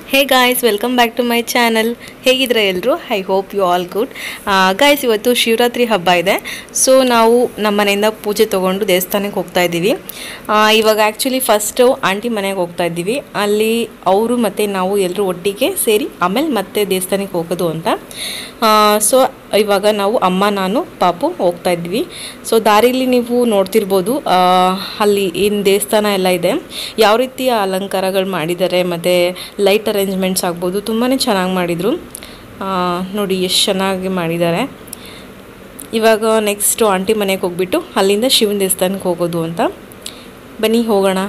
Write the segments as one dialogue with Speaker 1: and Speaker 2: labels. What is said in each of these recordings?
Speaker 1: Hey guys welcome back to my channel ಹೇಗಿದ್ರೆ ಎಲ್ಲರೂ I hope you all good guys ಇವತ್ತು ಶಿವರಾತ್ರಿ ಹಬ್ಬ ಇದೆ ಸೊ ನಾವು ನಮ್ಮ ಮನೆಯಿಂದ ಪೂಜೆ ತೊಗೊಂಡು ದೇವಸ್ಥಾನಕ್ಕೆ ಹೋಗ್ತಾ ಇದ್ದೀವಿ ಆ, ಇವಾಗ ಆ್ಯಕ್ಚುಲಿ ಫಸ್ಟು ಆಂಟಿ ಮನೆಗೆ ಹೋಗ್ತಾ ಇದ್ದೀವಿ ಅಲ್ಲಿ ಅವರು ಮತ್ತು ನಾವು ಎಲ್ಲರೂ ಒಟ್ಟಿಗೆ ಸೇರಿ ಆಮೇಲೆ ಮತ್ತೆ ದೇವಸ್ಥಾನಕ್ಕೆ ಹೋಗೋದು ಅಂತ ಸೊ ಇವಾಗ ನಾವು ಅಮ್ಮ ನಾನು ಪಾಪು ಹೋಗ್ತಾ ಇದ್ವಿ ಸೊ ದಾರಿಲಿ ನೀವು ನೋಡ್ತಿರ್ಬೋದು ಆ, ಅಲ್ಲಿ ಏನು ದೇವಸ್ಥಾನ ಎಲ್ಲ ಇದೆ ಯಾವ ರೀತಿಯ ಅಲಂಕಾರಗಳು ಮಾಡಿದ್ದಾರೆ ಮತ್ತು ಲೈಟ್ ಅರೇಂಜ್ಮೆಂಟ್ಸ್ ಆಗ್ಬೋದು ತುಂಬಾ ಚೆನ್ನಾಗಿ ಮಾಡಿದರು ನೋಡಿ ಎಷ್ಟು ಚೆನ್ನಾಗಿ ಮಾಡಿದ್ದಾರೆ ಇವಾಗ ನೆಕ್ಸ್ಟು ಆಂಟಿ ಮನೆಗೆ ಹೋಗ್ಬಿಟ್ಟು ಅಲ್ಲಿಂದ ಶಿವನ ದೇವಸ್ಥಾನಕ್ಕೆ ಹೋಗೋದು ಅಂತ ಬನ್ನಿ ಹೋಗೋಣ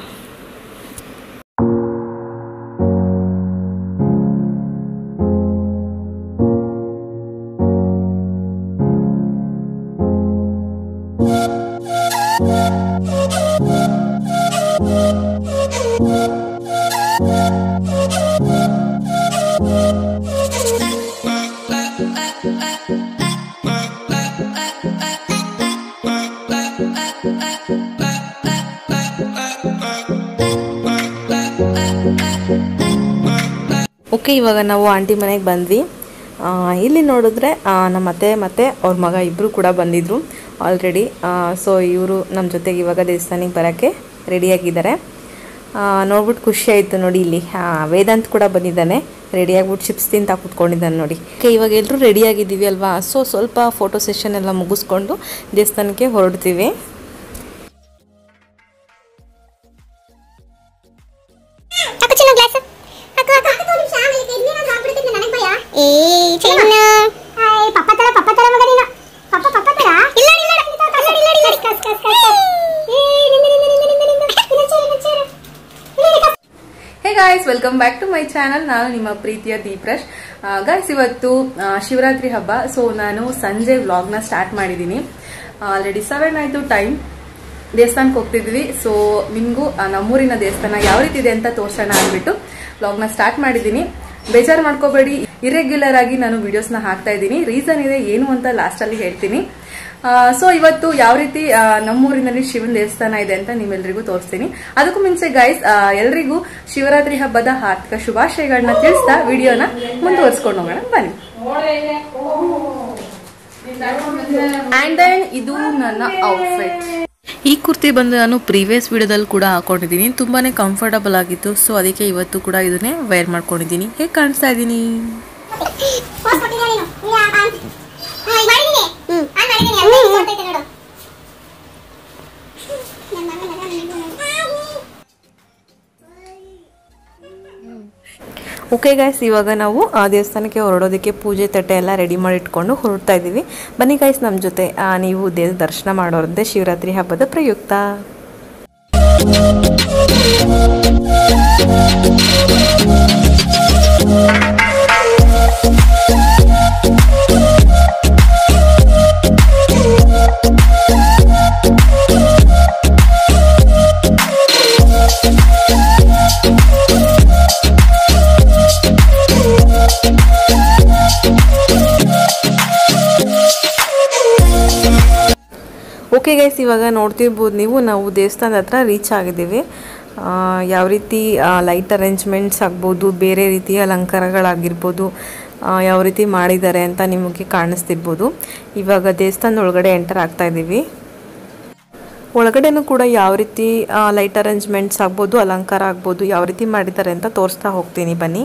Speaker 1: ಓಕೆ ಇವಾಗ ನಾವು ಆಂಟಿ ಮನೆಗೆ ಬಂದ್ವಿ ಆ, ಇಲ್ಲಿ ನೋಡಿದ್ರೆ ಆ, ನಮ್ಮ ಅತ್ತೆ ಮತ್ತು ಅವ್ರ ಮಗ ಇಬ್ಬರು ಕೂಡ ಬಂದಿದ್ದರು ಆಲ್ರೆಡಿ ಸೊ ಇವರು ನಮ್ಮ ಜೊತೆಗೆ ಇವಾಗ ದೇವಸ್ಥಾನಕ್ಕೆ ಬರೋಕ್ಕೆ ರೆಡಿಯಾಗಿದ್ದಾರೆ ನೋಡ್ಬಿಟ್ಟು ಖುಷಿ ಆಯಿತು ನೋಡಿ ಇಲ್ಲಿ ಆ, ವೇದಾಂತ್ ಕೂಡ ಬಂದಿದ್ದಾನೆ ರೆಡಿ ಆಗ್ಬಿಟ್ಟು ಚಿಪ್ಸ್ ತಿಂತ ಕೂತ್ಕೊಂಡಿದ್ದಾನೆ ನೋಡಿ ಓಕೆ ಇವಾಗ ಎಲ್ಲರೂ ರೆಡಿ ಆಗಿದ್ದೀವಿ ಅಲ್ವಾ ಸೊ ಸ್ವಲ್ಪ ಫೋಟೋ ಸೆಷನ್ ಎಲ್ಲ ಮುಗಿಸ್ಕೊಂಡು ದೇವಸ್ಥಾನಕ್ಕೆ ಹೊರಡ್ತೀವಿ
Speaker 2: ಅಕ್ಕ ಚಿನ್ನ ಗ್ಲಾಸ್ ಅಕ್ಕ ಅಕ್ಕ ಅಕ್ಕ ಒಂದು ನಿಮಿಷ ಆಮೇಲೆ ಎಣ್ಣೆ ಆಗ್ಬಿಡ್ತೀನಿ ನನಗೆ ಭಯ ಏ ಚಿನ್ನ ಏ ಪಪ್ಪ ತರ ಪಪ್ಪ ತರ ಮಗ ನೀನು ಪಪ್ಪ ಪಪ್ಪ ತರ ಇಲ್ಲ ಇಲ್ಲ ಇಲ್ಲ ಇಲ್ಲ ಇಲ್ಲ ಕಸ್ ಕಸ್ ಕಸ್ ಏ ನಿಂದ ನಿಂದ ನಿಂದ ನಿಂದ ನಿಂದ ಇಲ್ಲ ಚೇರು ಇಲ್ಲ ಚೇರು ಇಲ್ಲ ಕಸ್
Speaker 1: hey guys welcome back to my channel ನಾನು ನಿಮ್ಮ ಪ್ರೀತಿಯ ದೀಪ್ರಶ್ ಗಾಯ್ಸ್ ಇವತ್ತು ಆ, ಶಿವರಾತ್ರಿ ಹಬ್ಬ ಸೊ ನಾನು ಸಂಜೆ ವ್ಲಾಗ್ನ ಸ್ಟಾರ್ಟ್ ಮಾಡಿದ್ದೀನಿ ಆಲ್ರೆಡಿ ಸೆವೆನ್ ಆಯಿತು ಟೈಮ್ ದೇವಸ್ಥಾನಕ್ಕೆ ಹೋಗ್ತಿದ್ವಿ ಸೊ ನಿಮಗೂ ನಮ್ಮೂರಿನ ದೇವಸ್ಥಾನ ಯಾವ ರೀತಿ ಇದೆ ಅಂತ ತೋರ್ಸೋಣ ಅಂದ್ಬಿಟ್ಟು ವ್ಲಾಗ್ನ ಸ್ಟಾರ್ಟ್ ಮಾಡಿದ್ದೀನಿ ಬೇಜಾರು ಮಾಡ್ಕೋಬೇಡಿ ಇರೆಗ್ಯುಲರ್ ಆಗಿ ನಾನು ವಿಡಿಯೋಸ್ನ ಹಾಕ್ತಾ ಇದ್ದೀನಿ ರೀಸನ್ ಇದೆ ಏನು ಅಂತ ಲಾಸ್ಟಲ್ಲಿ ಹೇಳ್ತೀನಿ ಸೊ ಇವತ್ತು ಯಾವ ರೀತಿ ಆ, ನಮ್ಮೂರಿನಲ್ಲಿ ಶಿವನ ದೇವಸ್ಥಾನ ಇದೆ ಅಂತ ನಿಮ್ಮೆಲ್ರಿಗೂ ತೋರಿಸ್ತೀನಿ ಅದಕ್ಕೂ ಮುಂಚೆ ಗೈಸ್ ಎಲ್ರಿಗೂ ಶಿವರಾತ್ರಿ ಹಬ್ಬದ ಹಾರ್ದಿಕ ಶುಭಾಶಯಗಳನ್ನ ತಿಳಿಸ್ತಾ ವಿಡಿಯೋನ ಮುಂದುವರ್ಸ್ಕೊಂಡು ಹೋಗೋಣ ಬನ್ನಿ ಅಂಡ್ ದೆನ್ ಇದು ನನ್ನ ಔಟ್ಫಿಟ್ ಈ ಕುರ್ತಿ ಬಂದು ನಾನು ಪ್ರೀವಿಯಸ್ ವಿಡಿಯೋದಲ್ಲಿ ಕೂಡ ಹಾಕೊಂಡಿದ್ದೀನಿ ತುಂಬಾನೇ ಕಂಫರ್ಟಬಲ್ ಆಗಿತ್ತು ಸೊ ಅದಕ್ಕೆ ಇವತ್ತು ಕೂಡ ಇದನ್ನೇ ವೇರ್ ಮಾಡ್ಕೊಂಡಿದ್ದೀನಿ ಹೇಗೆ ಕಾಣಿಸ್ತಾ ಇದ್ದೀನಿ
Speaker 2: ಪಾಸ್ ಕೊಟ್ಟಿದ್ಯಾ ನೀನು ಇಲ್ಲ ಆನ್ ಹಾ ಈಗ ಮಾಡಿದ್ದೀನಿ ಹ್ಮ್ ಆನ್ ಮಾಡಿದ್ದೀನಿ ಎಲ್ಲ ಕೊಡ್ತೈತೆ ನೋಡು ನನ್ನ ಮಗ
Speaker 1: ಓಕೆ ಗೈಸ್ ಇವಾಗ ನಾವು ಆ ದೇವಸ್ಥಾನಕ್ಕೆ ಹೊರಡೋದಕ್ಕೆ ಪೂಜೆ ತಟ್ಟೆ ಎಲ್ಲ ರೆಡಿ ಮಾಡಿ ಇಟ್ಕೊಂಡು ಹೊರಡ್ತಾ ಇದ್ದೀವಿ ಬನ್ನಿ ಗೈಸ್ ನಮ್ಮ ಜೊತೆ ಆ, ನೀವು ದೇವ ದರ್ಶನ ಮಾಡೋರಂತೆ ಶಿವರಾತ್ರಿ ಹಬ್ಬದ ಪ್ರಯುಕ್ತ ಓಕೆ ಗೈಸ್ ಇವಾಗ ನೋಡ್ತಿರ್ಬೋದು ನೀವು ನಾವು ದೇವಸ್ಥಾನದ ಹತ್ರ ರೀಚ್ ಆಗಿದ್ದೀವಿ ಆ, ಯಾವ ರೀತಿ ಲೈಟ್ ಅರೇಂಜ್ಮೆಂಟ್ಸ್ ಆಗ್ಬೋದು ಬೇರೆ ರೀತಿಯ ಅಲಂಕಾರಗಳಾಗಿರ್ಬೋದು ಆ, ಯಾವ ರೀತಿ ಮಾಡಿದ್ದಾರೆ ಅಂತ ನಿಮಗೆ ಕಾಣಿಸ್ತಿರ್ಬೋದು ಇವಾಗ ದೇವಸ್ಥಾನದ ಒಳಗಡೆ ಎಂಟರ್ ಆಗ್ತಾ ಇದ್ದೀವಿ ಒಳಗಡೆನೂ ಕೂಡ ಯಾವ ರೀತಿ ಲೈಟ್ ಅರೇಂಜ್ಮೆಂಟ್ಸ್ ಆಗ್ಬೋದು ಅಲಂಕಾರ ಆಗ್ಬೋದು ಯಾವ ರೀತಿ ಮಾಡಿದ್ದಾರೆ ಅಂತ ತೋರಿಸ್ತಾ ಹೋಗ್ತೀನಿ ಬನ್ನಿ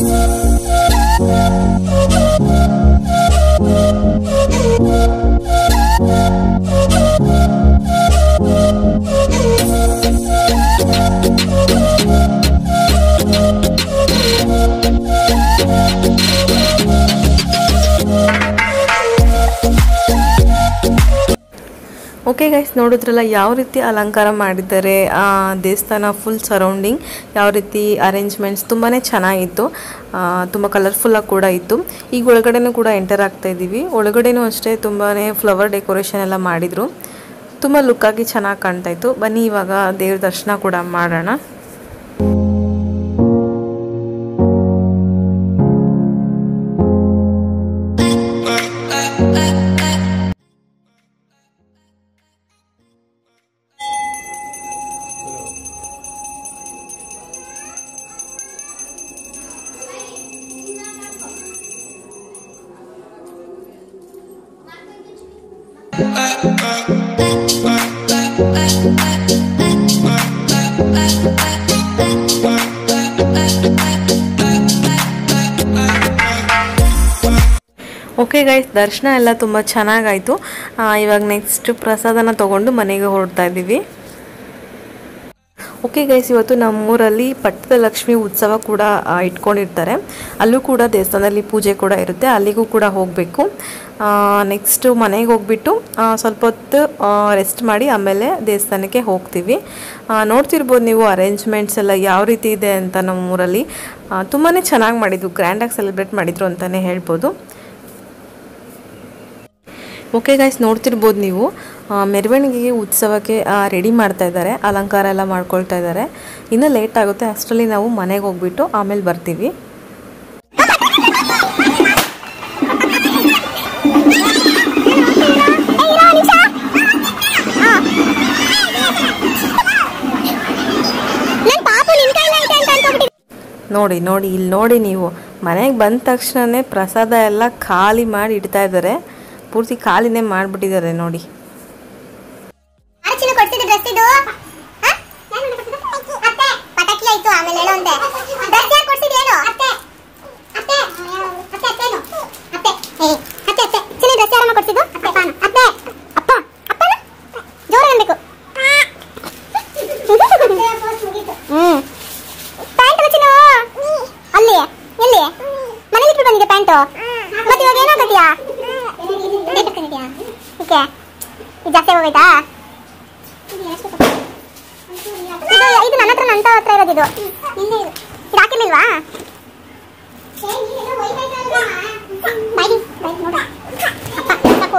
Speaker 2: Thank
Speaker 1: ಓಕೆ ಗೈಸ್ ನೋಡಿದ್ರಲ್ಲ ಯಾವ ರೀತಿ ಅಲಂಕಾರ ಮಾಡಿದ್ದಾರೆ ಆ, ದೇವಸ್ಥಾನ ಫುಲ್ ಸರೌಂಡಿಂಗ್ ಯಾವ ರೀತಿ ಅರೇಂಜ್ಮೆಂಟ್ಸ್ ತುಂಬಾ ಚೆನ್ನಾಗಿತ್ತು ತುಂಬ ಕಲರ್ಫುಲ್ಲಾಗಿ ಕೂಡ ಇತ್ತು ಈಗ ಒಳಗಡೆನೂ ಕೂಡ ಎಂಟರ್ ಆಗ್ತಾ ಇದ್ದೀವಿ ಒಳಗಡೆನೂ ಅಷ್ಟೇ ತುಂಬಾ ಫ್ಲವರ್ ಡೆಕೋರೇಷನ್ ಎಲ್ಲ ಮಾಡಿದರು ತುಂಬ ಲುಕ್ಕಾಗಿ ಚೆನ್ನಾಗಿ ಕಾಣ್ತಾ ಇತ್ತು ಬನ್ನಿ ಇವಾಗ ದೇವ್ರ ದರ್ಶನ ಕೂಡ ಮಾಡೋಣ ಓಕೆ ಗೈಸ್ ದರ್ಶನ ಎಲ್ಲ ತುಂಬ ಚೆನ್ನಾಗಾಯಿತು ಇವಾಗ ನೆಕ್ಸ್ಟ್ ಪ್ರಸಾದನ ತೊಗೊಂಡು ಮನೆಗೆ ಹೊರಡ್ತಾ ಇದ್ದೀವಿ ಓಕೆ ಗೈಸ್ ಇವತ್ತು ನಮ್ಮೂರಲ್ಲಿ ಪಟ್ಟದ ಲಕ್ಷ್ಮಿ ಉತ್ಸವ ಕೂಡ ಆ, ಇಟ್ಕೊಂಡಿರ್ತಾರೆ ಅಲ್ಲೂ ಕೂಡ ದೇವಸ್ಥಾನದಲ್ಲಿ ಪೂಜೆ ಕೂಡ ಇರುತ್ತೆ ಅಲ್ಲಿಗೂ ಕೂಡ ಹೋಗಬೇಕು ನೆಕ್ಸ್ಟು ಮನೆಗೆ ಹೋಗ್ಬಿಟ್ಟು ಆ, ಸ್ವಲ್ಪ ಹೊತ್ತು ರೆಸ್ಟ್ ಮಾಡಿ ಆಮೇಲೆ ದೇವಸ್ಥಾನಕ್ಕೆ ಹೋಗ್ತೀವಿ ಆ, ನೋಡ್ತಿರ್ಬೋದು ನೀವು ಅರೇಂಜ್ಮೆಂಟ್ಸ್ ಎಲ್ಲ ಯಾವ ರೀತಿ ಇದೆ ಅಂತ ನಮ್ಮೂರಲ್ಲಿ ತುಂಬಾ ಚೆನ್ನಾಗಿ ಮಾಡಿದ್ರು ಗ್ರ್ಯಾಂಡಾಗಿ ಸೆಲೆಬ್ರೇಟ್ ಮಾಡಿದ್ರು ಅಂತಲೇ ಹೇಳ್ಬೋದು ಓಕೆ ಗೈಸ್ ನೋಡ್ತಿರ್ಬೋದು ನೀವು ಆ, ಮೆರವಣಿಗೆಗೆ ಉತ್ಸವಕ್ಕೆ ರೆಡಿ ಮಾಡ್ತಾ ಇದ್ದಾರೆ ಅಲಂಕಾರ ಎಲ್ಲ ಮಾಡ್ಕೊಳ್ತಾ ಇದ್ದಾರೆ ಇನ್ನೂ ಲೇಟ್ ಆಗುತ್ತೆ ಅಷ್ಟರಲ್ಲಿ ನಾವು ಮನೆಗೆ ಹೋಗ್ಬಿಟ್ಟು ಆಮೇಲೆ ಬರ್ತೀವಿ
Speaker 2: ನನ್ ಪಾಪು ನಿನ್ ಕೈಲಿ ಐತೆ ಅಂತ ಅನ್ಕೊಂಡ್ಬಿಟ್ಟಿದ್ದೆ.
Speaker 1: ನೋಡಿ ನೋಡಿ ಇಲ್ಲಿ ನೋಡಿ ನೀವು ಮನೆಗೆ ಬಂದ ತಕ್ಷಣವೇ ಪ್ರಸಾದ ಎಲ್ಲ ಖಾಲಿ ಮಾಡಿ ಇಡ್ತಾ ಇದ್ದಾರೆ ಪೂರ್ತಿ ಖಾಲಿನೇ ಮಾಡಿಬಿಟ್ಟಿದ್ದಾರೆ ನೋಡಿ
Speaker 2: ಯಾರು ಚಿನ್ನ ಕೊಡ್ಸಿದ್ದು ಡ್ರೆಸ್ ಇದು ಹ? ಅತ್ತೆ ಪಟಾಕಿ ಆಯ್ತು ಆಮೇಲೆ ಹೇಳೋ ಅಂದೆ ಡ್ರೆಸ್ ಯಾರು ಕೊಡ್ಸಿದ್ದು ಏನು ಅತ್ತೆ ಅತ್ತೆ ಅತ್ತೆ ಅತ್ತೇನು ಅತ್ತೆ ಏ ಅತ್ತೆ ಅತ್ತೆ ಚಿನ್ನ ಡ್ರೆಸ್ ಯಾರಮ್ಮ ಕೊಡ್ಸಿದ್ದು ಅತ್ತೆ ಅತ್ತೆ ಅಪ್ಪ ಅಪ್ಪನ ಜೋರ ಅನ್ಬೇಕು ಹ್ಮ್ ಪ್ಯಾಂಟ್ ಚಿನ್ನ ಅಲ್ಲಿ ಎಲ್ಲಿ ಮನೇಲಿ ಇಟ್ಟು ಬಂದಿದೆ ಪ್ಯಾಂಟು ಮತ್ತೆ ಇವಾಗ ಏನೋ ಕಟ್ಟಿಯಾ ಓಕೆ ಇದು ಜಾಸ್ತಿ ಹೋಗೋಯ್ತಾ ಇದು ಇದು ನನ್ನ ಹತ್ರ ನನ್ನ ಹತ್ರ ಇರೋದು ಇದು ಇದು ಹಾಕಿರ್ಲಿಲ್ವಾ ಬಾಯ್ಲಿ, ಬಾಯ್ಲಿ, ನೋಡು. ಅಪ್ಪ, ಸಾಕು.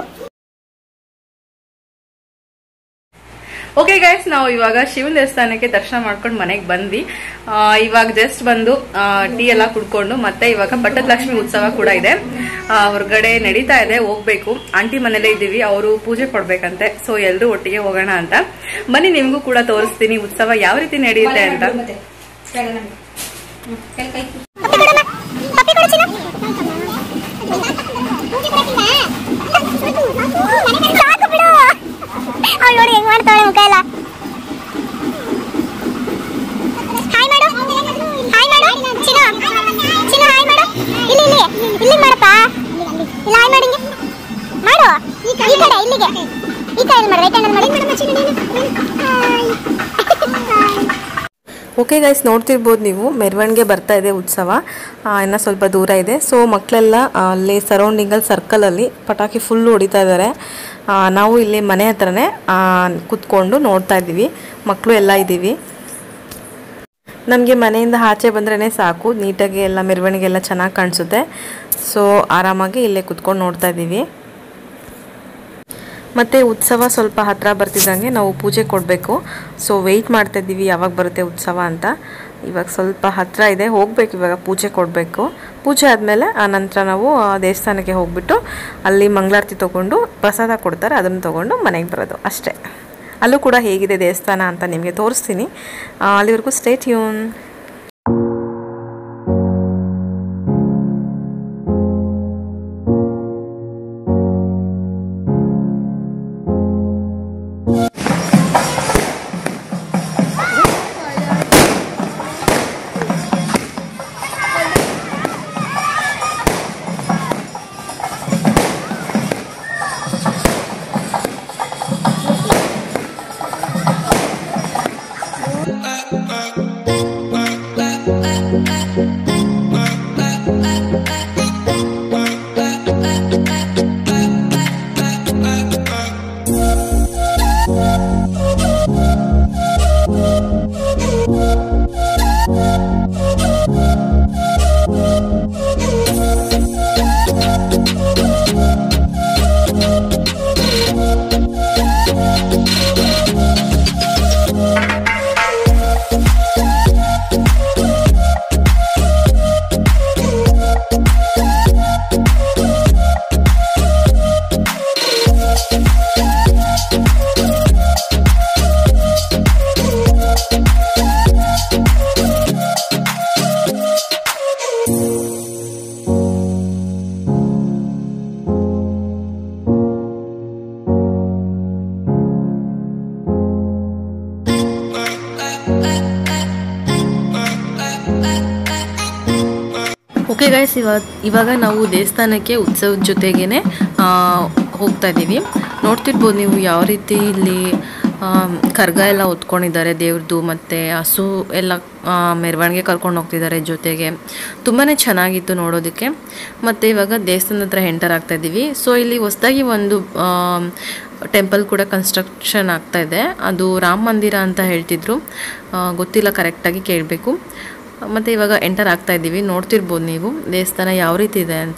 Speaker 1: ಓಕೆ ಗೈಸ್ ನಾವು ಇವಾಗ ಶಿವನ ದೇವಸ್ಥಾನಕ್ಕೆ ದರ್ಶನ ಮಾಡ್ಕೊಂಡು ಮನೆಗೆ ಬಂದ್ವಿ ಆ, ಇವಾಗ ಜಸ್ಟ್ ಬಂದು ಟೀ ಎಲ್ಲ ಕುಡ್ಕೊಂಡು ಮತ್ತೆ ಇವಾಗ ಪಟ್ಟದ ಲಕ್ಷ್ಮಿ ಉತ್ಸವ ಕೂಡ ಇದೆ ಆ, ಹೊರಗಡೆ ನಡೀತಾ ಇದೆ ಹೋಗ್ಬೇಕು ಆಂಟಿ ಮನೇಲೇ ಇದ್ದೀವಿ ಅವರು ಪೂಜೆ ಕೊಡ್ಬೇಕಂತೆ ಸೊ ಎಲ್ಲರೂ ಒಟ್ಟಿಗೆ ಹೋಗೋಣ ಅಂತ ಬನ್ನಿ ನಿಮ್ಗೂ ಕೂಡ ತೋರಿಸ್ತೀನಿ ಉತ್ಸವ ಯಾವ ರೀತಿ ನಡೆಯುತ್ತೆ ಅಂತ
Speaker 2: ಪಪ್ಪಿ ಕೊಡಮ್ಮ. ಪಪ್ಪಿ ಕೊಡು ಚಿನ್ನ. ಸಾಕು ಬಿಡು ಅವ್ಳು ನೋಡಿ ಹೆಂಗ್ ಮಾಡ್ತಾಳೆ ಮುಖ ಎಲ್ಲ ಹಾಯ್ ಮಾಡು ಹಾಯ್ ಮಾಡು ಚಿನ್ನ ಚಿನ್ನ ಹಾಯ್ ಮಾಡು ಇಲ್ಲಿ ಇಲ್ಲಿ ಇಲ್ಲಿ ಮಾಡಪ್ಪ ಇಲ್ಲ ಹಾಯ್ ಮಾಡಿ ಮಾಡು ಈ ಕಡೆ ಇಲ್ಲಿಗೆ ಈ ಕಡೆ ಮಾಡು ರೈಟ್ ಹ್ಯಾಂಡ್ ಮಾಡಿ ಹಾಯ್
Speaker 1: ಓಕೆ ಗೈಸ್ ನೋಡ್ತಿರ್ಬೋದು ನೀವು ಮೆರವಣಿಗೆ ಬರ್ತಾ ಇದೆ ಉತ್ಸವ ಆ, ಇನ್ನು ಸ್ವಲ್ಪ ದೂರ ಇದೆ ಸೊ ಮಕ್ಕಳೆಲ್ಲ ಅಲ್ಲಿ ಸರೌಂಡಿಂಗಲ್ಲಿ ಸರ್ಕಲಲ್ಲಿ ಪಟಾಕಿ ಫುಲ್ ಹೊಡಿತಾ ಇದ್ದಾರೆ ಆ, ನಾವು ಇಲ್ಲಿ ಮನೆ ಹತ್ರನೇ ಆ, ಕುತ್ಕೊಂಡು ನೋಡ್ತಾ ಇದ್ದೀವಿ ಮಕ್ಕಳು ಎಲ್ಲ ಇದ್ದೀವಿ ನಮಗೆ ಮನೆಯಿಂದ ಆಚೆ ಬಂದ್ರೇ ಸಾಕು ನೀಟಾಗಿ ಎಲ್ಲ ಮೆರವಣಿಗೆ ಎಲ್ಲ ಚೆನ್ನಾಗಿ ಕಾಣಿಸುತ್ತೆ ಸೊ ಆರಾಮಾಗಿ ಇಲ್ಲೇ ಕುತ್ಕೊಂಡು ನೋಡ್ತಾ ಇದ್ದೀವಿ ಮತ್ತು ಉತ್ಸವ ಸ್ವಲ್ಪ ಹತ್ತಿರ ಬರ್ತಿದ್ದಂಗೆ ನಾವು ಪೂಜೆ ಕೊಡಬೇಕು ಸೊ ವೆಯ್ಟ್ ಮಾಡ್ತಾ ಇದ್ದೀವಿ ಯಾವಾಗ ಬರುತ್ತೆ ಉತ್ಸವ ಅಂತ ಇವಾಗ ಸ್ವಲ್ಪ ಹತ್ತಿರ ಇದೆ ಹೋಗ್ಬೇಕು ಇವಾಗ ಪೂಜೆ ಕೊಡಬೇಕು ಪೂಜೆ ಆದಮೇಲೆ ಆ ನಂತರ ನಾವು ಆ, ದೇವಸ್ಥಾನಕ್ಕೆ ಹೋಗ್ಬಿಟ್ಟು ಅಲ್ಲಿ ಮಂಗಳಾರತಿ ತೊಗೊಂಡು ಪ್ರಸಾದ ಕೊಡ್ತಾರೆ ಅದನ್ನು ತೊಗೊಂಡು ಮನೆಗೆ ಬರೋದು ಅಷ್ಟೇ ಅಲ್ಲೂ ಕೂಡ ಹೇಗಿದೆ ದೇವಸ್ಥಾನ ಅಂತ ನಿಮಗೆ ತೋರಿಸ್ತೀನಿ ಆ, ಅಲ್ಲಿವರೆಗೂ ಸ್ಟೇಟ್ ಯೂನ್
Speaker 3: Thank
Speaker 1: ಓಕೆ ಗೈಸ್ ಇವಾಗ ಇವಾಗ ನಾವು ದೇವಸ್ಥಾನಕ್ಕೆ ಉತ್ಸವದ ಜೊತೆಗೇ ಹೋಗ್ತಾ ಇದ್ದೀವಿ ನೋಡ್ತಿರ್ಬೋದು ನೀವು ಯಾವ ರೀತಿ ಇಲ್ಲಿ ಆ, ಕರ್ಗ ಎಲ್ಲ ಹೊತ್ಕೊಂಡಿದ್ದಾರೆ ದೇವ್ರದ್ದು ಮತ್ತು ಹಸು ಎಲ್ಲ ಆ, ಮೆರವಣಿಗೆ ಕರ್ಕೊಂಡು ಹೋಗ್ತಿದ್ದಾರೆ ಜೊತೆಗೆ ತುಂಬಾ ಚೆನ್ನಾಗಿತ್ತು ನೋಡೋದಕ್ಕೆ ಮತ್ತು ಇವಾಗ ದೇವಸ್ಥಾನದ ಹತ್ರ ಎಂಟರ್ ಆಗ್ತಾ ಇದ್ದೀವಿ ಸೊ ಇಲ್ಲಿ ಹೊಸದಾಗಿ ಒಂದು ಟೆಂಪಲ್ ಕೂಡ ಕನ್ಸ್ಟ್ರಕ್ಷನ್ ಆಗ್ತಾ ಇದೆ ಅದು ರಾಮ ಮಂದಿರ ಅಂತ ಹೇಳ್ತಿದ್ರು ಆ, ಗೊತ್ತಿಲ್ಲ ಕರೆಕ್ಟಾಗಿ ಕೇಳಬೇಕು ಮತ್ತು ಇವಾಗ ಎಂಟರ್ ಆಗ್ತಾ ಇದ್ದೀವಿ ನೋಡ್ತಿರ್ಬೋದು ನೀವು ದೇವಸ್ಥಾನ ಯಾವ ರೀತಿ ಇದೆ ಅಂತ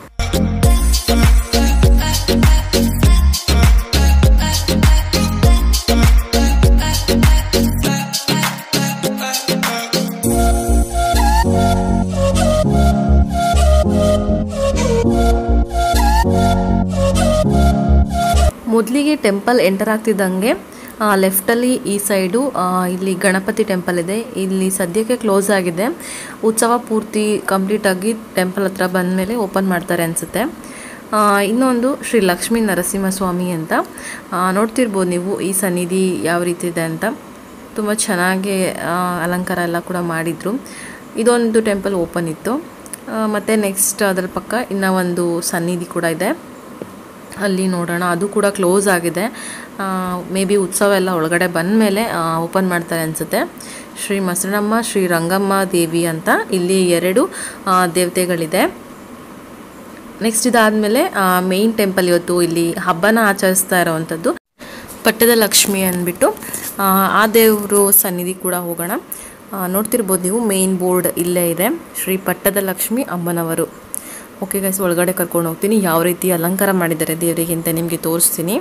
Speaker 1: ಮೊದಲಿಗೆ ಟೆಂಪಲ್ ಎಂಟರ್ ಆಗ್ತಿದ್ದಂಗೆ ಲೆಫ್ಟಲ್ಲಿ ಈ ಸೈಡು ಆ, ಇಲ್ಲಿ ಗಣಪತಿ ಟೆಂಪಲ್ ಇದೆ ಇಲ್ಲಿ ಸದ್ಯಕ್ಕೆ ಕ್ಲೋಸ್ ಆಗಿದೆ ಉತ್ಸವ ಪೂರ್ತಿ ಕಂಪ್ಲೀಟಾಗಿ ಟೆಂಪಲ್ ಹತ್ರ ಬಂದಮೇಲೆ ಓಪನ್ ಮಾಡ್ತಾರೆ ಅನಿಸುತ್ತೆ ಇನ್ನೊಂದು ಶ್ರೀ ಲಕ್ಷ್ಮೀ ನರಸಿಂಹಸ್ವಾಮಿ ಅಂತ ಆ, ನೋಡ್ತಿರ್ಬೋದು ನೀವು ಈ ಸನ್ನಿಧಿ ಯಾವ ರೀತಿ ಇದೆ ಅಂತ ತುಂಬ ಚೆನ್ನಾಗಿ ಆ, ಅಲಂಕಾರ ಎಲ್ಲ ಕೂಡ ಮಾಡಿದರು ಇದೊಂದು ಟೆಂಪಲ್ ಓಪನ್ ಇತ್ತು ಮತ್ತು ನೆಕ್ಸ್ಟ್ ಅದರ ಪಕ್ಕ ಇನ್ನೂ ಒಂದು ಸನ್ನಿಧಿ ಕೂಡ ಇದೆ ಅಲ್ಲಿ ನೋಡೋಣ ಅದು ಕೂಡ ಕ್ಲೋಸ್ ಆಗಿದೆ ಮೇ ಬಿ ಉತ್ಸವ ಎಲ್ಲ ಒಳಗಡೆ ಬಂದ ಮೇಲೆ ಓಪನ್ ಮಾಡ್ತಾರೆ ಅನಿಸುತ್ತೆ ಶ್ರೀ ಮೊಸರಮ್ಮ ಶ್ರೀ ರಂಗಮ್ಮ ದೇವಿ ಅಂತ ಇಲ್ಲಿ ಎರಡು ಆ, ದೇವತೆಗಳಿದೆ ನೆಕ್ಸ್ಟ್ ಇದಾದಮೇಲೆ ಮೇಯ್ನ್ ಟೆಂಪಲ್ ಇವತ್ತು ಇಲ್ಲಿ ಹಬ್ಬನ ಆಚರಿಸ್ತಾ ಇರೋವಂಥದ್ದು ಪಟ್ಟದ ಲಕ್ಷ್ಮಿ ಅಂದ್ಬಿಟ್ಟು ಆ, ಆ ದೇವರು ಸನ್ನಿಧಿ ಕೂಡ ಹೋಗೋಣ ಆ, ನೋಡ್ತಿರ್ಬೋದು ನೀವು ಮೇಯ್ನ್ ಬೋರ್ಡ್ ಇಲ್ಲೇ ಇದೆ ಶ್ರೀ ಪಟ್ಟದ ಲಕ್ಷ್ಮಿ ಅಮ್ಮನವರು ಓಕೆ ಗೈಸ್ ಒಳಗಡೆ ಕರ್ಕೊಂಡು ಹೋಗ್ತೀನಿ ಯಾವ ರೀತಿ ಅಲಂಕಾರ ಮಾಡಿದ್ದಾರೆ ದೇವರಿಗೆ ಅಂತ ನಿಮಗೆ ತೋರಿಸ್ತೀನಿ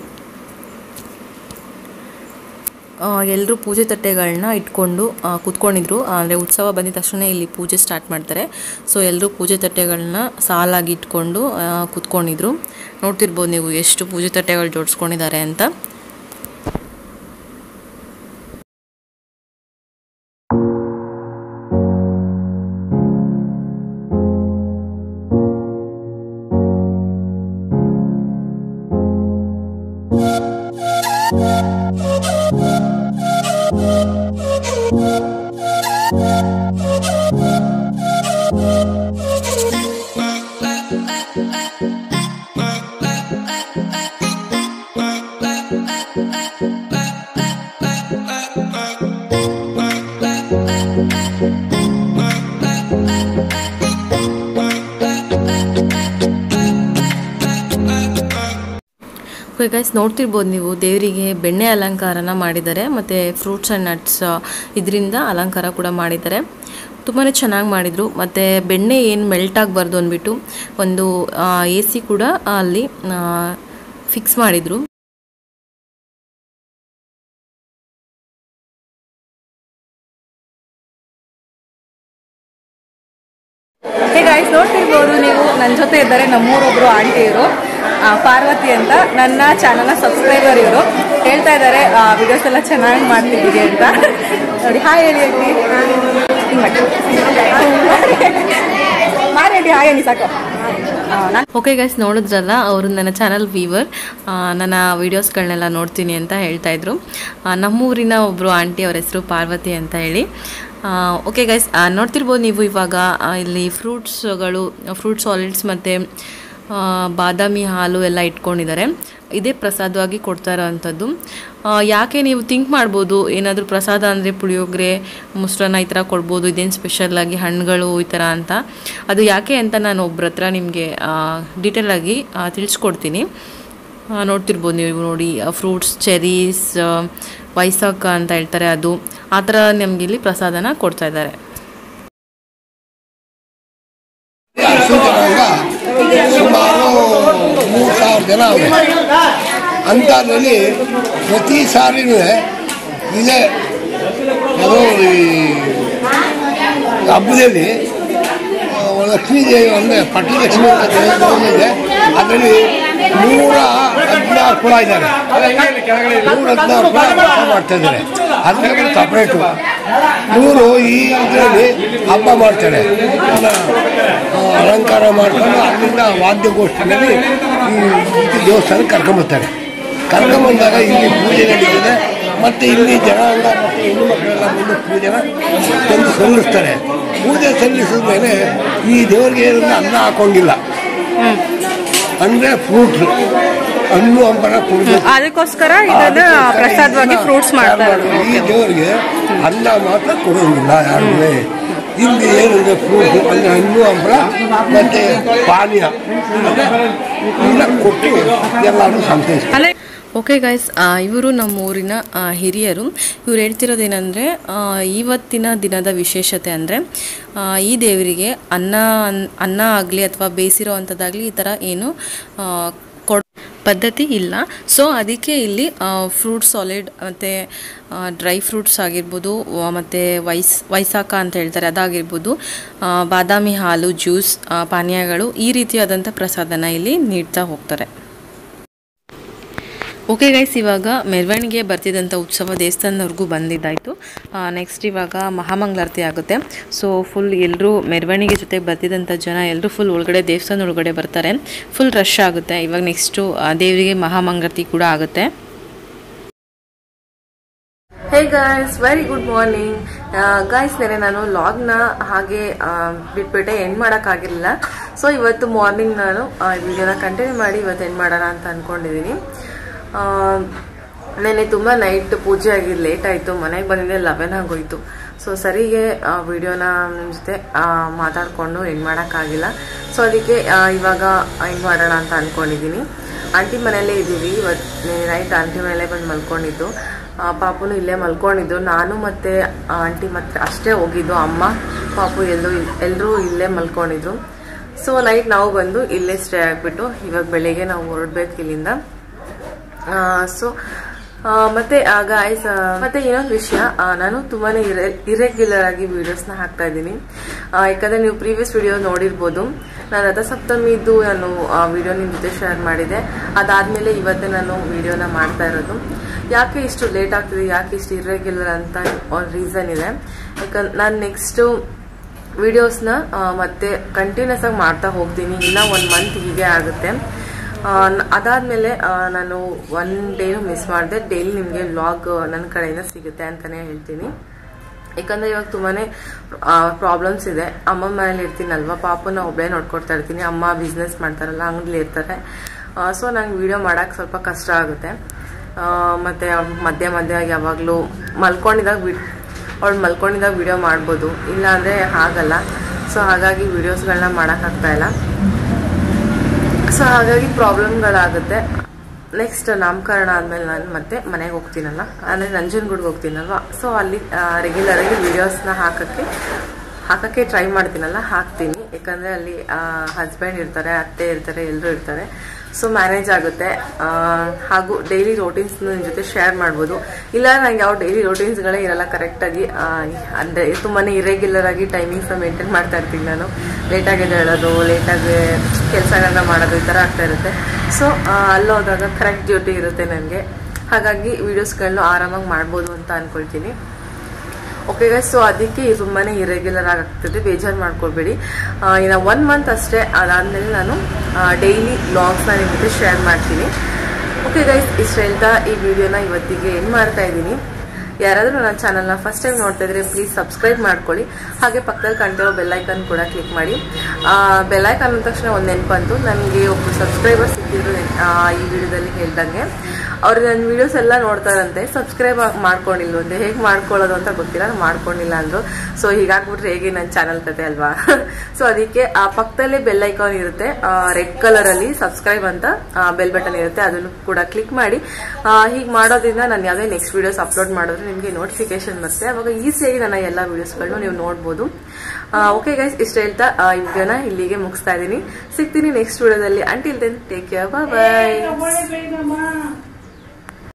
Speaker 1: ಎಲ್ಲರೂ ಪೂಜೆ ತಟ್ಟೆಗಳನ್ನ ಇಟ್ಕೊಂಡು ಆ, ಕೂತ್ಕೊಂಡಿದ್ರು ಅಂದರೆ ಉತ್ಸವ ಬಂದಿದ ತಕ್ಷಣ ಇಲ್ಲಿ ಪೂಜೆ ಸ್ಟಾರ್ಟ್ ಮಾಡ್ತಾರೆ ಸೊ ಎಲ್ಲರೂ ಪೂಜೆ ತಟ್ಟೆಗಳನ್ನ ಸಾಲಾಗಿ ಇಟ್ಕೊಂಡು ಆ, ಕೂತ್ಕೊಂಡಿದ್ರು ನೋಡ್ತಿರ್ಬೋದು ನೀವು ಎಷ್ಟು ಪೂಜೆ ತಟ್ಟೆಗಳು ಜೋಡಿಸ್ಕೊಂಡಿದ್ದಾರೆ ಅಂತ ಓಕೆ ಗೈಸ್ ನೋಡ್ತಿರ್ಬೋದು ನೀವು ದೇವರಿಗೆ ಬೆಣ್ಣೆ ಅಲಂಕಾರನ ಮಾಡಿದ್ದಾರೆ ಮತ್ತು ಫ್ರೂಟ್ಸ್ ಆ್ಯಂಡ್ ನಟ್ಸ್ ಇದರಿಂದ ಅಲಂಕಾರ ಕೂಡ ಮಾಡಿದ್ದಾರೆ ತುಂಬಾ ಚೆನ್ನಾಗಿ ಮಾಡಿದರು ಮತ್ತು ಬೆಣ್ಣೆ ಏನು ಮೆಲ್ಟ್ ಆಗಬಾರ್ದು ಅಂದ್ಬಿಟ್ಟು ಒಂದು ಎ ಸಿ ಕೂಡ ಅಲ್ಲಿ ಫಿಕ್ಸ್ ಮಾಡಿದರು
Speaker 3: ಹೇ ಗಾಯ್ಸ್ ನೋಡ್ತಿರ್ಬೋದು ನೀವು ನನ್ನ ಜೊತೆ ಇದ್ದಾರೆ ನಮ್ಮೂರೊಬ್ರು ಆಂಟಿ ಇವರು ಪಾರ್ವತಿ ಅಂತ ನನ್ನ ಚಾನಲ್ನ ಸಬ್ಸ್ಕ್ರೈಬರ್ ಇವರು ಹೇಳ್ತಾ ಇದ್ದಾರೆ ವಿಡಿಯೋಸ್ ಎಲ್ಲ ಚೆನ್ನಾಗಿ ಮಾಡ್ತಿದ್ದೀರಿ ಅಂತ ನೋಡಿ ಹಾಯ್ ಹೇಳಿ ಆಂಟಿ ಹಿಂಗ್ ಮಾಡಿ. ಮಾಡಿ ಆಂಟಿ ಹಾಯ್ ಹೇಳಿ ಸಾಕು ನಾನು
Speaker 1: ಓಕೆ ಗೈಸ್ ನೋಡಿದ್ರಲ್ಲ ಅವರು ನನ್ನ ಚಾನಲ್ ವೀವರ್ ನನ್ನ ವೀಡಿಯೋಸ್ಗಳನ್ನೆಲ್ಲ ನೋಡ್ತೀನಿ ಅಂತ ಹೇಳ್ತಾ ಇದ್ರು ಆ, ನಮ್ಮೂರಿನ ಒಬ್ಬರು ಆಂಟಿ ಅವ್ರ ಹೆಸರು ಪಾರ್ವತಿ ಅಂತ ಹೇಳಿ ಓಕೆ ಗೈಸ್ ನೋಡ್ತಿರ್ಬೋದು ನೀವು ಇವಾಗ ಆ, ಇಲ್ಲಿ ಫ್ರೂಟ್ಸ್ಗಳು ಫ್ರೂಟ್ ಸಾಲಿಡ್ಸ್ ಮತ್ತು ಬಾದಾಮಿ ಹಾಲು ಎಲ್ಲ ಇಟ್ಕೊಂಡಿದ್ದಾರೆ ಇದೇ ಪ್ರಸಾದವಾಗಿ ಕೊಡ್ತಾ ಇರೋವಂಥದ್ದು ಆ, ಯಾಕೆ ನೀವು ಥಿಂಕ್ ಮಾಡ್ಬೋದು ಏನಾದರೂ ಪ್ರಸಾದ ಅಂದರೆ ಪುಳಿಯೋಗರೆ ಮೊಸರನ್ನ ಈ ಥರ ಕೊಡ್ಬೋದು ಇದೇನು ಸ್ಪೆಷಲ್ಲಾಗಿ ಹಣ್ಣುಗಳು ಈ ಥರ ಅಂತ ಅದು ಯಾಕೆ ಅಂತ ನಾನು ಒಬ್ಬರ ಹತ್ರ ನಿಮಗೆ ಡೀಟೇಲಾಗಿ ತಿಳಿಸ್ಕೊಡ್ತೀನಿ ಆ, ನೋಡ್ತಿರ್ಬೋದು ನೀವು ನೋಡಿ ಫ್ರೂಟ್ಸ್ ಚೆರೀಸ್ ವೈಸಾಖ ಅಂತ ಹೇಳ್ತಾರೆ ಅದು ಆ ಥರ ನಮ್ಗೆ ಇಲ್ಲಿ ಪ್ರಸಾದನ ಕೊಡ್ತಾ ಇದ್ದಾರೆ
Speaker 4: ಸೂಚಕಂಗ ಸುಮಾರು ಮೂರು ಸಾವಿರ ಜನ ಅವೆ ಅಂಥದ್ರಲ್ಲಿ ಪ್ರತಿ ಸಾರಿನೂ ಇದೇ ಅದು ಈ ಹಬ್ಬದಲ್ಲಿ ಆ, ಲಕ್ಷ್ಮೀದೇವಿ ಅಂದರೆ ಪಟ್ಟಲಕ್ಷ್ಮಿ ಅಂತ ದೇವಸ್ಥಾನ ಇದೆ ಅದರಲ್ಲಿ ನೂರ ಹದಿನಾರು ಕುಳ ಇದ್ದಾರೆ ನೂರ ಹದಿನಾರು ಕುಳ ಕೆಲಸ ಮಾಡ್ತಾ ಇದ್ದಾರೆ ಅದಕ್ಕೆ ಸಪ್ರೇಟು ಇವರು ಈ ಇದರಲ್ಲಿ ಹಬ್ಬ ಮಾಡ್ತಾರೆ ಎಲ್ಲ, ಆ, ಅಲಂಕಾರ ಮಾಡ್ಕೊಂಡು ಅಲ್ಲಿಂದ ವಾದ್ಯಗೋಷ್ಠಿನಲ್ಲಿ ಈ ಈ ದೇವಸ್ಥಾನಕ್ಕೆ ಕರ್ಕೊಂಬರ್ತಾರೆ ಕರ್ಕೊಂಬಂದಾಗ ಇಲ್ಲಿ ಪೂಜೆ ನಡೀತದೆ ಮತ್ತು ಇಲ್ಲಿ ಜನಾಂಗ ಮತ್ತು ಹೆಣ್ಣು ಮಕ್ಕಳೆಲ್ಲ ಬಂದು ಪೂಜೆನ ತಂದು ಸಲ್ಲಿಸ್ತಾರೆ ಪೂಜೆ ಸಲ್ಲಿಸಿದ ಮೇಲೆ ಈ ದೇವರಿಗೆ ಏನಂದ್ರೆ ಅನ್ನ ಹಾಕೊಂಡಿಲ್ಲ ಅಂದರೆ ಫ್ರೂಟ್ಸ್ ಹಣ್ಣು ಹಂಪಲ ಕೊಡಬೇಕು
Speaker 3: ಅದಕ್ಕೋಸ್ಕರ ಇದನ್ನ ಪ್ರಸಾದವಾಗಿ ಫ್ರೂಟ್ಸ್ ಮಾಡ್ತಾ ಇರೋದು
Speaker 4: ಈ ದೇವರಿಗೆ ಅನ್ನ ಮಾತ್ರ ಕೊಡೋಂಗಿಲ್ಲ ಯಾರುವೆ ಇಲ್ಲಿ ಏನಂದ್ರೆ ಫ್ರೂಟ್ ಅಂದ್ರೆ ಹಣ್ಣು ಹಂಪಲ ಮತ್ತೆ ಪಾನೀಯ ಇಲ್ಲ ಕೊಟ್ಟು ಎಲ್ಲರೂ ಸಂತೈಸ್ತಾರೆ
Speaker 3: ಅಂದ್ರೆ
Speaker 1: ಓಕೆ ಗೈಸ್ ಇವರು ನಮ್ಮ ಊರಿನ ಆ, ಹಿರಿಯರು ಇವ್ರು ಹೇಳ್ತಿರೋದೇನೆಂದರೆ ಇವತ್ತಿನ ದಿನದ ವಿಶೇಷತೆ ಅಂದರೆ ಈ ದೇವರಿಗೆ ಅನ್ನ ಅನ್ನ ಆಗಲಿ ಅಥವಾ ಬೇಯಿಸಿರೋ ಅಂಥದ್ದಾಗಲಿ ಈ ಥರ ಏನು ಆ, ಕೊಡ್ ಪದ್ಧತಿ ಇಲ್ಲ ಸೊ ಅದಕ್ಕೆ ಇಲ್ಲಿ ಫ್ರೂಟ್ ಸಾಲಿಡ್ ಮತ್ತು ಡ್ರೈ ಫ್ರೂಟ್ಸ್ ಆಗಿರ್ಬೋದು ಮತ್ತು ವೈಸ್ ವೈಸಾಖ ಅಂತ ಹೇಳ್ತಾರೆ ಅದಾಗಿರ್ಬೋದು ಆ, ಬಾದಾಮಿ ಹಾಲು ಜ್ಯೂಸ್ ಆ, ಪಾನೀಯಗಳು ಈ ರೀತಿಯಾದಂಥ ಪ್ರಸಾದನ ಇಲ್ಲಿ ನೀಡ್ತಾ ಹೋಗ್ತಾರೆ ಓಕೆ ಗೈಸ್ ಇವಾಗ ಮೆರವಣಿಗೆ ಬರ್ತಿದ್ದಂಥ ಉತ್ಸವ ದೇವಸ್ಥಾನದವರೆಗೂ ಬಂದಿದ್ದಾಯಿತು ನೆಕ್ಸ್ಟ್ ಇವಾಗ ಮಹಾಮಂಗಳಾರತಿ ಆಗುತ್ತೆ ಸೊ ಫುಲ್ ಎಲ್ಲರೂ ಮೆರವಣಿಗೆ ಜೊತೆ ಬರ್ತಿದ್ದಂಥ ಜನ ಎಲ್ಲರೂ ಫುಲ್ ಒಳಗಡೆ ದೇವಸ್ಥಾನ ಒಳಗಡೆ ಬರ್ತಾರೆ ಫುಲ್ ರಶ್ ಆಗುತ್ತೆ ಇವಾಗ ನೆಕ್ಸ್ಟು ದೇವರಿಗೆ ಮಹಾಮಂಗಳಾರತಿ ಕೂಡ ಆಗುತ್ತೆ hey guys very good morning guys ನೆನೆ ನಾನು ಲಾಗ್ನ ಹಾಗೆ ಆ, ಬಿಟ್ಬಿಟ್ಟೆ ಎಂಡ್ ಮಾಡೋಕ್ಕಾಗಿರಲಿಲ್ಲ ಸೊ ಇವತ್ತು ಮಾರ್ನಿಂಗ್ ನಾನು ವಿಡಿಯೋನ ಕಂಟಿನ್ಯೂ ಮಾಡಿ ಇವತ್ತು ಎಂಡ್ ಮಾಡೋಣ ಅಂತ ಅಂದ್ಕೊಂಡಿದ್ದೀನಿ ನೆನೆ ತುಂಬ ನೈಟ್ ಪೂಜೆ ಆಗಿ ಲೇಟ್ ಆಯಿತು ಮನೆಗೆ ಬಂದಿದ್ದೆ ಲೆವೆನ್ ಆಗೋಯ್ತು ಸೊ ಸರಿಗೆ ವಿಡಿಯೋನ ನಿಮ್ಮ ಜೊತೆ ಆ, ಮಾತಾಡಿಕೊಂಡು ಎಂಡ್ ಮಾಡೋಕ್ಕಾಗಿಲ್ಲ ಸೊ ಅದಕ್ಕೆ ಆ, ಇವಾಗ ಎಂಡ್ ಮಾಡೋಣ ಅಂತ ಅಂದ್ಕೊಂಡಿದ್ದೀನಿ ಆಂಟಿ ಮನೆಯಲ್ಲೇ ಇದ್ದೀವಿ ಇವತ್ತು ನೈಟ್ ಆಂಟಿ ಮನೆಯಲ್ಲೇ ಬಂದು ಮಲ್ಕೊಂಡಿದ್ದು ಆ, ಪಾಪುನು ಇಲ್ಲೇ ಮಲ್ಕೊಂಡಿದ್ದು ನಾನು ಮತ್ತೆ ಆಂಟಿ ಮತ್ತೆ ಅಷ್ಟೇ ಹೋಗಿದ್ದು ಅಮ್ಮ ಪಾಪು ಎಲ್ಲರೂ ಎಲ್ಲರೂ ಇಲ್ಲೇ ಮಲ್ಕೊಂಡಿದ್ರು ಸೊ ನೈಟ್ ನಾವು ಬಂದು ಇಲ್ಲೇ ಸ್ಟೇ ಆಗಿಬಿಟ್ಟು ಇವಾಗ ಬೆಳಿಗ್ಗೆ ನಾವು ಹೊರಡ್ಬೇಕು ಇಲ್ಲಿಂದ ಸೊ ಮತ್ತೆ ಗಾಯ್ಸ್ ಮತ್ತೆ ಇನ್ನೊಂದು ವಿಷಯ ಆ, ನಾನು ತುಂಬಾನೇ ಇರೆಗ್ಯುಲರ್ ಆಗಿ ವಿಡಿಯೋಸ್ನ ಹಾಕ್ತಾ ಇದ್ದೀನಿ ಆ, ಯಾಕಂದ್ರೆ ನೀವು ಪ್ರೀವಿಯಸ್ ವಿಡಿಯೋ ನೋಡಿರ್ಬೋದು ನಾನು ರಥಸಪ್ತಮಿದು ನಾನು ವಿಡಿಯೋ ನಿಮ್ಮ ಜೊತೆ ಶೇರ್ ಮಾಡಿದೆ ಅದಾದ್ಮೇಲೆ ಇವತ್ತೇ ನಾನು ವಿಡಿಯೋನ ಮಾಡ್ತಾ ಇರೋದು ಯಾಕೆ ಇಷ್ಟು ಲೇಟ್ ಆಗ್ತಿದೆ ಯಾಕೆ ಇಷ್ಟು ಇರೆಗ್ಯುಲರ್ ಅಂತ ಒಂದು ರೀಸನ್ ಇದೆ ಯಾಕಂದ್ರೆ ನಾನು ನೆಕ್ಸ್ಟು ವಿಡಿಯೋಸ್ನ ಮತ್ತೆ ಕಂಟಿನ್ಯೂಸ್ ಆಗಿ ಮಾಡ್ತಾ ಹೋಗ್ತೀನಿ ಇಲ್ಲ ಒನ್ ಮಂತ್ ಹೀಗೆ ಆಗುತ್ತೆ ಆ, ನ- ಅದಾದ್ಮೇಲೆ ಆ, ನಾನು ಒನ್ ಡೇನು ಮಿಸ್ ಮಾಡಿದೆ ಡೈಲಿ ನಿಮಗೆ ವ್ಲಾಗ್ ನನ್ನ ಕಡೆಯಿಂದ ಸಿಗುತ್ತೆ ಅಂತಾನೆ ಹೇಳ್ತೀನಿ ಯಾಕಂದ್ರೆ ಇವಾಗ ತುಂಬಾನೇ ಪ್ರಾಬ್ಲಮ್ಸ್ ಇದೆ ಅಮ್ಮ ಮನೇಲಿ ಇರ್ತೀನಲ್ವಾ ಪಾಪನ ಒಬ್ಬಳೇ ನೋಡ್ಕೊಡ್ತಾ ಇರ್ತೀನಿ ಅಮ್ಮ ಬಿಸ್ನೆಸ್ ಮಾಡ್ತಾರಲ್ಲ ಅಂಗಡಿಲಿ ಇರ್ತಾರೆ ಸೊ ನಂಗೆ ವಿಡಿಯೋ ಮಾಡೋಕೆ ಸ್ವಲ್ಪ ಕಷ್ಟ ಆಗುತ್ತೆ ಆ, ಮತ್ತೆ ಅವ್ಳ್ ಮಧ್ಯ ಮಧ್ಯ ಯಾವಾಗಲೂ ಮಲ್ಕೊಂಡಿದ್ದಾಗ ವಿಡ್ ಅವಳು ಮಲ್ಕೊಂಡಿದ್ದಾಗ ವಿಡಿಯೋ ಮಾಡ್ಬೋದು ಇಲ್ಲಾಂದರೆ ಆಗಲ್ಲ ಸೊ ಹಾಗಾಗಿ ವಿಡಿಯೋಸ್ಗಳನ್ನ ಮಾಡೋಕ್ಕಾಗ್ತಾ ಇಲ್ಲ ಸೊ ಹಾಗಾಗಿ ಪ್ರಾಬ್ಲಮ್ಗಳಾಗುತ್ತೆ ನೆಕ್ಸ್ಟ್ ನಾಮಕರಣ ಆದ್ಮೇಲೆ ನಾನು ಮತ್ತೆ ಮನೆಗೆ ಹೋಗ್ತೀನಲ್ಲ ಅಂದರೆ ನಂಜನಗೂಡ್ಗೆ ಹೋಗ್ತೀನಲ್ವ ಸೊ ಅಲ್ಲಿ ರೆಗ್ಯುಲರ್ ಆಗಿ ವಿಡಿಯೋಸ್ನ ಹಾಕಕ್ಕೆ ಹಾಕಕ್ಕೆ ಟ್ರೈ ಮಾಡ್ತೀನಲ್ಲ ಹಾಕ್ತೀನಿ ಯಾಕಂದರೆ ಅಲ್ಲಿ ಹಸ್ಬೆಂಡ್ ಇರ್ತಾರೆ ಅತ್ತೆ ಇರ್ತಾರೆ ಎಲ್ಲರೂ ಇರ್ತಾರೆ ಸೊ ಮ್ಯಾನೇಜ್ ಆಗುತ್ತೆ ಆ, ಹಾಗೂ ಡೈಲಿ ರೋಟೀನ್ಸ್ ನಿಮ್ಮ ಜೊತೆ ಶೇರ್ ಮಾಡ್ಬೋದು ಇಲ್ಲ ನಂಗೆ ಯಾವ ಡೈಲಿ ರೋಟೀನ್ಸ್ಗಳೇ ಇರಲ್ಲ ಕರೆಕ್ಟಾಗಿ ಅಂದರೆ ತುಂಬಾ ಇರೆಗ್ಯುಲರ್ ಆಗಿ ಟೈಮಿಂಗ್ಸ್ನ ಮೇಂಟೈನ್ ಮಾಡ್ತಾ ಇರ್ತೀನಿ ನಾನು ಲೇಟಾಗಿ ಹೇಳೋದು ಲೇಟಾಗಿ ಕೆಲಸಗಳನ್ನ ಮಾಡೋದು ಈ ಥರ ಆಗ್ತಾ ಇರುತ್ತೆ ಸೊ ಅಲ್ಲಿ ಹೋದಾಗ ಕರೆಕ್ಟ್ ಡ್ಯೂಟಿ ಇರುತ್ತೆ ನನಗೆ ಹಾಗಾಗಿ ವೀಡಿಯೋಸ್ಗಳನ್ನ ಆರಾಮಾಗಿ ಮಾಡ್ಬೋದು ಅಂತ ಅಂದ್ಕೊಳ್ತೀನಿ ಓಕೆ ಗೈಸ್ ಸೊ ಅದಕ್ಕೆ ತುಂಬಾ ಇರೆಗ್ಯುಲರ್ ಆಗ್ತದೆ ಬೇಜಾರು ಮಾಡ್ಕೊಳ್ಬೇಡಿ ಆ, ಇನ್ನು ಒನ್ ಮಂತ್ ಅಷ್ಟೇ ಅದಾದಮೇಲೆ ನಾನು ಡೈಲಿ ಬ್ಲಾಗ್ಸ್ನ ನಿಮ್ಮ ಜೊತೆ ಶೇರ್ ಮಾಡ್ತೀನಿ ಓಕೆ ಗೈಸ್ ಇಷ್ಟು ಹೇಳ್ತಾ ಈ ವಿಡಿಯೋನ ಇವತ್ತಿಗೆ ಏನು ಮಾಡ್ತಾ ಇದ್ದೀನಿ ಯಾರಾದರೂ ನನ್ನ ಚಾನಲ್ನ ಫಸ್ಟ್ ಟೈಮ್ ನೋಡ್ತಾ ಇದ್ರೆ ಪ್ಲೀಸ್ ಸಬ್ಸ್ಕ್ರೈಬ್ ಮಾಡ್ಕೊಳ್ಳಿ ಹಾಗೆ ಪಕ್ಕದಲ್ಲಿ ಕಾಣ್ತಿರೋ ಬೆಲ್ಲೈಕನ್ ಕೂಡ ಕ್ಲಿಕ್ ಮಾಡಿ ಬೆಲ್ಲೈಕನ್ ಅಂದ ತಕ್ಷಣ ಒಂದು ನೆನಪಂತು ನನಗೆ ಒಬ್ಬರು ಸಬ್ಸ್ಕ್ರೈಬರ್ ಸಿಕ್ಕಿದ್ರು ಆ, ಈ ವಿಡಿಯೋದಲ್ಲಿ ಹೇಳ್ದಂಗೆ ಅವ್ರು ನನ್ನ ವಿಡಿಯೋಸ್ ಎಲ್ಲ ನೋಡ್ತಾರಂತೆ ಸಬ್ಸ್ಕ್ರೈಬ್ ಮಾಡ್ಕೊಂಡಿಲ್ವಂತೆ ಹೇಗೆ ಮಾಡ್ಕೊಳ್ಳೋದು ಅಂತ ಗೊತ್ತಿಲ್ಲ ನಾನ್ ಮಾಡ್ಕೊಂಡಿಲ್ಲ ಅಂದ್ರು ಸೊ ಹೀಗಾಗ್ಬಿಟ್ರೆ ಹೇಗೆ ನನ್ನ ಚಾನಲ್ ಕತೆ ಅಲ್ವಾ ಸೊ ಅದಕ್ಕೆ ಆ ಪಕ್ಕದಲ್ಲೇ ಬೆಲ್ ಐಕಾನ್ ಇರುತ್ತೆ ರೆಡ್ ಕಲರ್ ಅಲ್ಲಿ ಸಬ್ಸ್ಕ್ರೈಬ್ ಅಂತ ಬೆಲ್ ಬಟನ್ ಇರುತ್ತೆ ಅದನ್ನು ಕೂಡ ಕ್ಲಿಕ್ ಮಾಡಿ ಹೀಗೆ ಮಾಡೋದ್ರಿಂದ ನಾನು ಯಾವುದೇ ನೆಕ್ಸ್ಟ್ ವಿಡಿಯೋಸ್ ಅಪ್ಲೋಡ್ ಮಾಡಿದ್ರೆ ನಿಮಗೆ ನೋಟಿಫಿಕೇಶನ್ ಬರುತ್ತೆ ಅವಾಗ ಈಸಿಯಾಗಿ ನನ್ನ ಎಲ್ಲ ವಿಡಿಯೋಸ್ಗಳನ್ನು ನೀವು ನೋಡ್ಬೋದು ಓಕೆ ಗೈಸ್ ಇಷ್ಟ ಹೇಳ್ತಾ ಆ, ಈ ವಿಡಿಯೋನ ಇಲ್ಲಿಗೆ ಮುಗಿಸ್ತಾ ಇದ್ದೀನಿ ಸಿಗ್ತೀನಿ ನೆಕ್ಸ್ಟ್ ವಿಡಿಯೋದಲ್ಲಿ ಅಂಟಿಲ್ ದೆನ್ ಟೇಕ್ ಕೇರ್ ಬಾಯ್